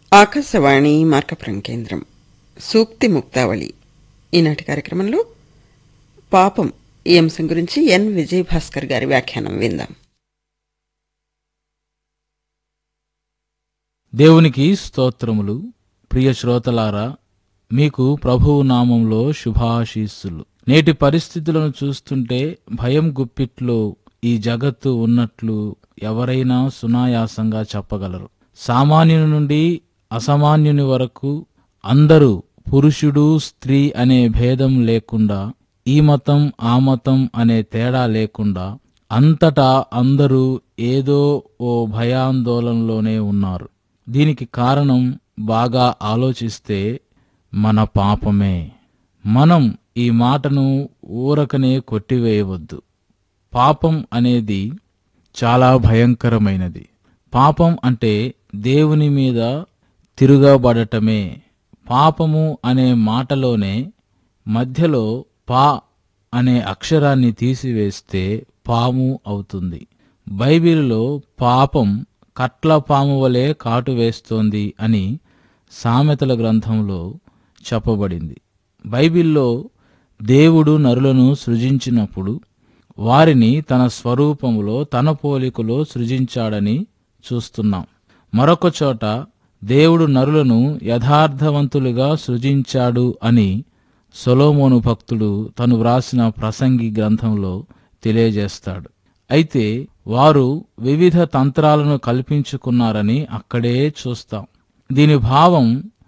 ఆకాశవాణి మార్కపురం కేంద్రం సూక్తి ముక్తావళి ఈనాటి కార్యక్రమంలో పాపం ఈ అంశం గురించి ఎన్ విజయ్ భాస్కర్ గారి వ్యాఖ్యానం విందాం దేవునికి స్తోత్రములు ప్రియ శ్రోతలారా మీకు ప్రభువు నామంలో శుభాశీస్సులు నేటి పరిస్థితులను చూస్తుంటే భయం గుప్పిట్లో ఈ జగత్తు ఉన్నట్లు ఎవరైనా సునాయాసంగా చెప్పగలరు సామాన్యుని నుండి అసామాన్యుని వరకు అందరూ పురుషుడు స్త్రీ అనే భేదం లేకుండా ఈ మతం ఆ మతం అనే తేడా లేకుండా అంతటా అందరూ ఏదో ఓ భయాందోళనలోనే ఉన్నారు దీనికి కారణం బాగా ఆలోచిస్తే మన పాపమే మనం ఈ మాటను ఊరకనే కొట్టివేయవద్దు పాపం అనేది చాలా భయంకరమైనది పాపం అంటే దేవుని మీద తిరుగబడటమే పాపము అనే మాటలోనే మధ్యలో పా అనే అక్షరాన్ని తీసివేస్తే పాము అవుతుంది బైబిలులో పాపం కట్ల పాము వలె కాటు వేస్తోంది అని సామెతల గ్రంథంలో చెప్పబడింది బైబిల్లో దేవుడు నరులను సృజించినప్పుడు వారిని తన స్వరూపములో తన పోలికలో సృజించాడని చూస్తున్నాం మరొక చోట దేవుడు నరులను యథార్థవంతులుగా సృజించాడు అని సొలోమోను భక్తుడు తను వ్రాసిన ప్రసంగి గ్రంథంలో తెలియజేస్తాడు అయితే వారు వివిధ తంత్రాలను కల్పించుకున్నారని అక్కడే చూస్తాం దీని భావం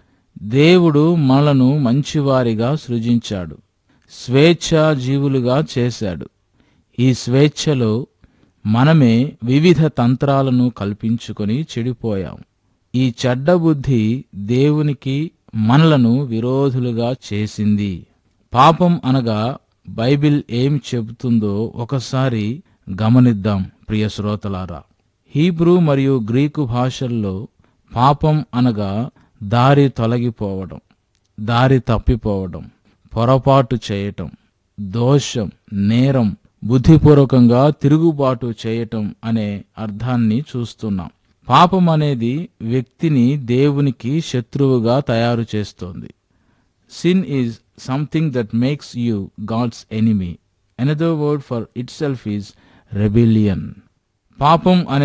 దేవుడు మనలను మంచివారిగా సృజించాడు స్వేచ్ఛా జీవులుగా చేశాడు ఈ స్వేచ్ఛలో మనమే వివిధ తంత్రాలను కల్పించుకొని చెడిపోయాం ఈ చెడ్డ బుద్ధి దేవునికి మనలను విరోధులుగా చేసింది పాపం అనగా బైబిల్ ఏం చెబుతుందో ఒకసారి గమనిద్దాం ప్రియ శ్రోతలారా హీబ్రూ మరియు గ్రీకు భాషల్లో పాపం అనగా దారి తొలగిపోవడం దారి తప్పిపోవడం పొరపాటు చేయటం దోషం నేరం బుద్ధిపూర్వకంగా తిరుగుబాటు చేయటం అనే అర్థాన్ని చూస్తున్నాం పాపం అనేది వ్యక్తిని దేవునికి శత్రువుగా తయారు చేస్తోంది sin is something that makes you God's enemy another word for it self is rebellion పాపం అనే